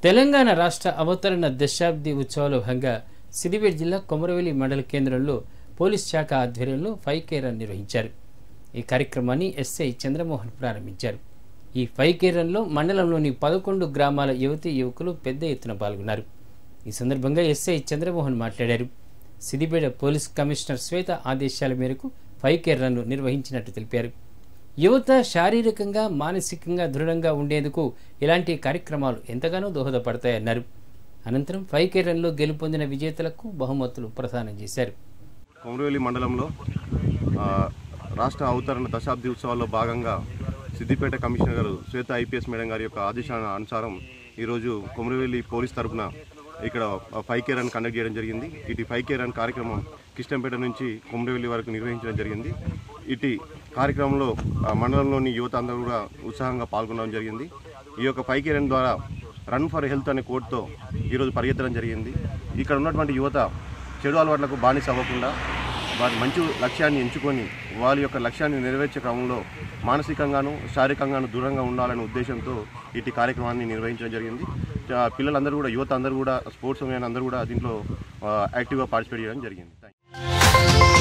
తెలంగాణ రాష్ట్ర అవతరణ దశాబ్ది ఉత్సవాల భాగంగా సిద్దిపేట జిల్లా కొమరవెల్లి మండల కేంద్రంలో పోలీస్ శాఖ ఆధ్వర్యంలో ఫైవ్ కే రన్ నిర్వహించారు ఈ కార్యక్రమాన్ని ఎస్ఐ చంద్రమోహన్ ప్రారంభించారు ఈ ఫైవ్ కే రన్లో మండలంలోని పదకొండు గ్రామాల యువతీ యువకులు పెద్ద ఎత్తున పాల్గొన్నారు ఈ సందర్భంగా ఎస్ఐ చంద్రమోహన్ మాట్లాడారు సిద్దిపేట పోలీస్ కమిషనర్ శ్వేత ఆదేశాల మేరకు ఫైవ్ కే రన్ను నిర్వహించినట్టు తెలిపారు యువత శారీరకంగా మానసికంగా దృఢంగా ఉండేందుకు ఇలాంటి కార్యక్రమాలు ఎంతగానో దోహదపడతాయన్నారు అనంతరం ఫైవ్ కే రన్లో గెలుపొందిన విజేతలకు బహుమతులు ప్రదానం చేశారు కొమరవెల్లి మండలంలో ఆ, రాష్ట్ర అవతరణ దశాబ్ది ఉత్సవాల్లో భాగంగా సిద్దిపేట కమిషనర్ గారు శ్వేత ఐపీఎస్ మేడం గారి యొక్క ఆదేశాల అనుసారం ఈరోజు కొమరవెల్లి పోలీస్ తరపున ఇక్కడ ఫైవ్ కే రన్ కండక్ట్ చేయడం జరిగింది ఇటు ఫైవ్ కే రన్ కార్యక్రమం కిష్టంపేట నుంచి కొమరవెల్లి వరకు నిర్వహించడం జరిగింది ఇటు కార్యక్రమంలో ఆ, మండలంలోని యువత అందరూ కూడా ఉత్సాహంగా పాల్గొనడం జరిగింది ఈ యొక్క ఫైవ్ కే రన్ ద్వారా రన్ ఫర్ హెల్త్ అనే కోడ్తో ఈరోజు పరిగెత్తడం జరిగింది ఇక్కడ ఉన్నటువంటి యువత చెడు అలవాట్లకు బానిస అవ్వకుండా వారి మంచి లక్ష్యాన్ని ఎంచుకొని వారి యొక్క లక్ష్యాన్ని నెరవేర్చే క్రమంలో మానసికంగాను శారీరకంగాను దూరంగా ఉండాలనే ఉద్దేశంతో ఇటు కార్యక్రమాన్ని నిర్వహించడం జరిగింది ఆ, పిల్లలందరూ కూడా యువత అందరూ కూడా స్పోర్ట్స్ అందరూ కూడా దీంట్లో ఆ, యాక్టివ్గా పార్టిసిపేట్ చేయడం జరిగింది థాంక్యూ.